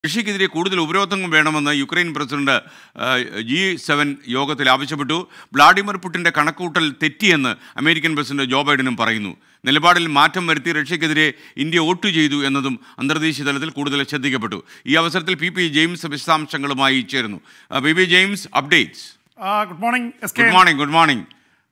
റഷ്യക്കെതിരെ കൂടുതൽ ഉപരോധങ്ങൾ വേണമെന്ന് യുക്രൈൻ പ്രസിഡന്റ് ആ, ജി സെവൻ യോഗത്തിൽ ആവശ്യപ്പെട്ടു വ്ളാഡിമിർ പുടിന്റെ കണക്കൂട്ടൽ തെറ്റിയെന്ന് അമേരിക്കൻ പ്രസിഡന്റ് ജോ ബൈഡനും പറയുന്നു നിലപാടിൽ മാറ്റം വരുത്തി റഷ്യക്കെതിരെ ഇന്ത്യ വോട്ട് ചെയ്തു എന്നതും അന്തർദേശീയ തലത്തിൽ കൂടുതൽ ശ്രദ്ധിക്കപ്പെട്ടു ഈ അവസരത്തിൽ പി പി ജെയിംസ് വിശദാംശങ്ങളുമായി ചേരുന്നു ആ, P P James updates good morning S K good morning good morning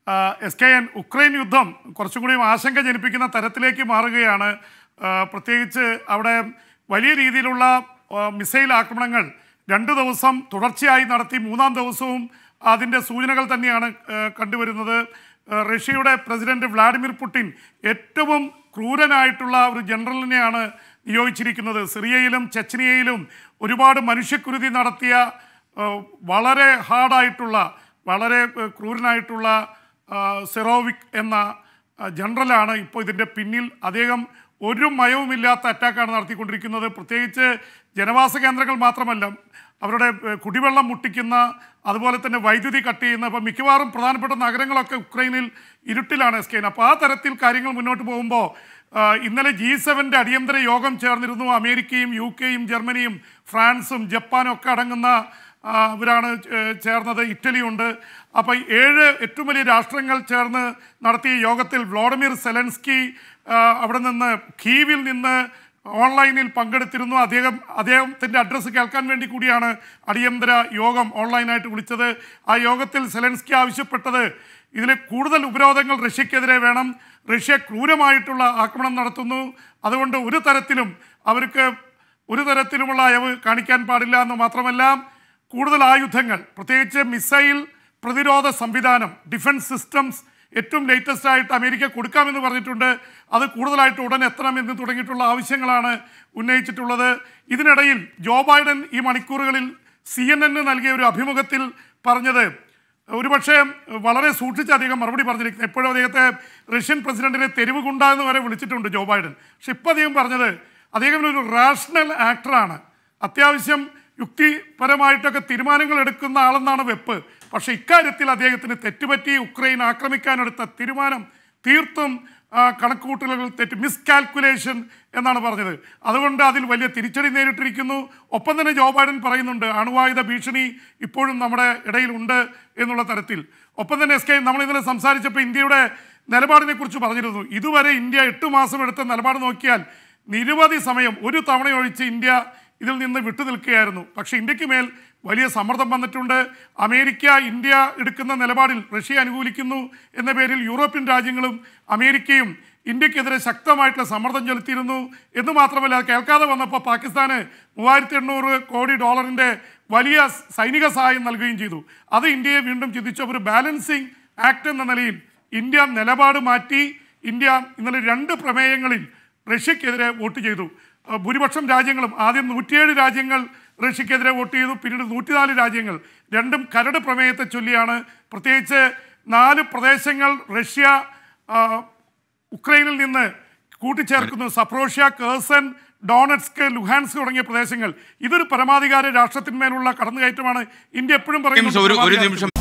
S K N Ukraine യുദ്ധം കുറച്ചും കൂടി ആശങ്ക ജനിപ്പിക്കുന്ന തരത്തിലേക്ക് മാറുകയാണ് ആ, പ്രത്യേകിച്ച് അവിടെ വലിയ രീതിയിലുള്ള ആ, മിസൈൽ ആക്രമണങ്ങൾ രണ്ട് ദിവസം തുടർച്ചയായി നടത്തി മൂന്നാം ദിവസവും അതിൻ്റെ സൂചനകൾ തന്നെയാണ് ആ, കണ്ടുവരുന്നത് ആ, റഷ്യയുടെ പ്രസിഡന്റ് വ്ളാഡിമിർ പുടിൻ ഏറ്റവും ക്രൂരനായിട്ടുള്ള ഒരു ജനറലിനെയാണ് നിയോഗിച്ചിരിക്കുന്നത് സിറിയയിലും ചെച്ചനിയയിലും ഒരുപാട് മനുഷ്യക്കുരുതി നടത്തിയ ഏഹ് വളരെ ഹാർഡായിട്ടുള്ള വളരെ ഏഹ് ക്രൂരനായിട്ടുള്ള ആഹ് സെറോവിക് എന്ന ആഹ് ജനറലാണ് ഇപ്പോൾ ഇതിൻ്റെ പിന്നിൽ അദ്ദേഹം ഒരു മയവുമില്ലാത്ത അറ്റാക്കാണ് നടത്തിക്കൊണ്ടിരിക്കുന്നത് പ്രത്യേകിച്ച് ജനവാസ കേന്ദ്രങ്ങൾ മാത്രമല്ല അവരുടെ ഏഹ് കുടിവെള്ളം മുട്ടിക്കുന്ന അതുപോലെ തന്നെ വൈദ്യുതി കട്ട് ചെയ്യുന്ന അപ്പോൾ മിക്കവാറും പ്രധാനപ്പെട്ട നഗരങ്ങളൊക്കെ ഉക്രൈനിൽ ഇരുട്ടിലാണ് എസ് കെ അപ്പോൾ ആ തരത്തിൽ കാര്യങ്ങൾ മുന്നോട്ട് പോകുമ്പോൾ ആഹ് ഇന്നലെ ജി സെവൻ്റെ അടിയന്തര യോഗം ചേർന്നിരുന്നു അമേരിക്കയും യു കെയും ജർമ്മനിയും ഫ്രാൻസും ജപ്പാനും ഒക്കെ അടങ്ങുന്ന ആ, ഇവരാണ് ചേ- ചേർന്നത് ഇറ്റലിയുണ്ട് അപ്പോൾ ഏഴ് ഏറ്റവും വലിയ രാഷ്ട്രങ്ങൾ ചേർന്ന് നടത്തിയ യോഗത്തിൽ വ്ളോഡിമിർ സെലൻസ്കി ആ, അവിടെ നിന്ന് കീവിൽ നിന്ന് ഓൺലൈനിൽ പങ്കെടുത്തിരുന്നു അദ്ദേഹം അദ്ദേഹത്തിൻ്റെ അഡ്രസ്സ് കേൾക്കാൻ വേണ്ടി കൂടിയാണ് അടിയന്തര യോഗം ഓൺലൈനായിട്ട് വിളിച്ചത് ആ യോഗത്തിൽ സെലൻസ്കി ആവശ്യപ്പെട്ടത് ഇതിൽ കൂടുതൽ ഉപരോധങ്ങൾ റഷ്യക്കെതിരെ വേണം റഷ്യ ക്രൂരമായിട്ടുള്ള ആക്രമണം നടത്തുന്നു അതുകൊണ്ട് ഒരു തരത്തിലും അവർക്ക് ഒരു തരത്തിലുമുള്ള അയവ് കാണിക്കാൻ പാടില്ല എന്ന് മാത്രമല്ല കൂടുതൽ ആയുധങ്ങൾ പ്രത്യേകിച്ച് മിസൈൽ പ്രതിരോധ സംവിധാനം ഡിഫൻസ് സിസ്റ്റംസ് ഏറ്റവും ലേറ്റസ്റ്റ് ആയിട്ട് അമേരിക്ക കൊടുക്കാമെന്ന് പറഞ്ഞിട്ടുണ്ട് അത് കൂടുതലായിട്ട് ഉടൻ എത്തണമെന്ന് തുടങ്ങിയിട്ടുള്ള ആവശ്യങ്ങളാണ് ഉന്നയിച്ചിട്ടുള്ളത് ഇതിനിടയിൽ ജോ ബൈഡൻ ഈ മണിക്കൂറുകളിൽ സി എൻ എന് നൽകിയ ഒരു അഭിമുഖത്തിൽ പറഞ്ഞത് ഒരുപക്ഷെ വളരെ സൂക്ഷിച്ച് അദ്ദേഹം മറുപടി പറഞ്ഞിരിക്കുന്നത് എപ്പോഴും അദ്ദേഹത്തെ റഷ്യൻ പ്രസിഡന്റിനെ തെരുവ് ഗുണ്ട എന്ന് വരെ വിളിച്ചിട്ടുണ്ട് ജോ ബൈഡൻ പക്ഷെ ഇപ്പോൾ അദ്ദേഹം പറഞ്ഞത് അദ്ദേഹം ഒരു റാഷണൽ ആക്ടറാണ് അത്യാവശ്യം യുക്തിപരമായിട്ടൊക്കെ തീരുമാനങ്ങൾ എടുക്കുന്ന ആളെന്നാണ് വെപ്പ് പക്ഷേ ഇക്കാര്യത്തിൽ അദ്ദേഹത്തിന് തെറ്റുപറ്റി ഉക്രൈൻ ആക്രമിക്കാനെടുത്ത തീരുമാനം തീർത്തും ആ, കണക്കുകൂട്ടലുകൾ തെറ്റ് മിസ്കാൽക്കുലേഷൻ എന്നാണ് പറഞ്ഞത് അതുകൊണ്ട് അതിൽ വലിയ തിരിച്ചടി നേരിട്ടിരിക്കുന്നു ഒപ്പം തന്നെ ജോ ബൈഡൻ പറയുന്നുണ്ട് അണുവായുധ ഭീഷണി ഇപ്പോഴും നമ്മുടെ ഇടയിലുണ്ട് എന്നുള്ള തരത്തിൽ ഒപ്പം തന്നെ എസ് കെ നമ്മൾ ഇന്നലെ സംസാരിച്ചപ്പോൾ ഇന്ത്യയുടെ നിലപാടിനെ കുറിച്ച് പറഞ്ഞിരുന്നു ഇതുവരെ ഇന്ത്യ എട്ട് മാസം എടുത്ത നിലപാട് നോക്കിയാൽ നിരവധി സമയം ഒരു തവണ ഒഴിച്ച് ഇന്ത്യ ഇതിൽ നിന്ന് വിട്ടുനിൽക്കുകയായിരുന്നു പക്ഷേ ഇന്ത്യക്ക് മേൽ വലിയ സമ്മർദ്ദം വന്നിട്ടുണ്ട് അമേരിക്ക ഇന്ത്യ എടുക്കുന്ന നിലപാടിൽ റഷ്യ അനുകൂലിക്കുന്നു എന്ന പേരിൽ യൂറോപ്യൻ രാജ്യങ്ങളും അമേരിക്കയും ഇന്ത്യക്കെതിരെ ശക്തമായിട്ടുള്ള സമ്മർദ്ദം ചെലുത്തിയിരുന്നു എന്ന് മാത്രമല്ല അത് കേൾക്കാതെ വന്നപ്പോൾ പാകിസ്ഥാന് മൂവായിരത്തി എണ്ണൂറ് കോടി ഡോളറിൻ്റെ വലിയ സൈനിക സഹായം നൽകുകയും ചെയ്തു അത് ഇന്ത്യയെ വീണ്ടും ചിന്തിച്ച ഒരു ബാലൻസിങ് ആക്ട് എന്ന നിലയിൽ ഇന്ത്യ നിലപാട് മാറ്റി ഇന്ത്യ ഇന്നലെ രണ്ട് പ്രമേയങ്ങളിൽ റഷ്യക്കെതിരെ വോട്ട് ചെയ്തു അഹ് ഭൂരിപക്ഷം രാജ്യങ്ങളും ആദ്യം നൂറ്റിയേഴ് രാജ്യങ്ങൾ റഷ്യക്കെതിരെ വോട്ട് ചെയ്തു പിന്നീട് നൂറ്റിനാല് രാജ്യങ്ങൾ രണ്ടും കരട് പ്രമേയത്തെ ചൊല്ലിയാണ് പ്രത്യേകിച്ച് നാല് പ്രദേശങ്ങൾ റഷ്യ ആ, ഉക്രൈനിൽ നിന്ന് കൂട്ടിച്ചേർക്കുന്നു സപ്രോഷ്യ കേഴ്സൺ ഡോണറ്റ്സ്ക് ലുഹാൻസ്ക് തുടങ്ങിയ പ്രദേശങ്ങൾ ഇതൊരു പരമാധികാര രാഷ്ട്രത്തിന്മേലുള്ള കടന്നുകയറ്റമാണ് ഇന്ത്യ എപ്പോഴും ജെയിംസ് ഒരു ഒരു പറയുന്നത് നിമിഷം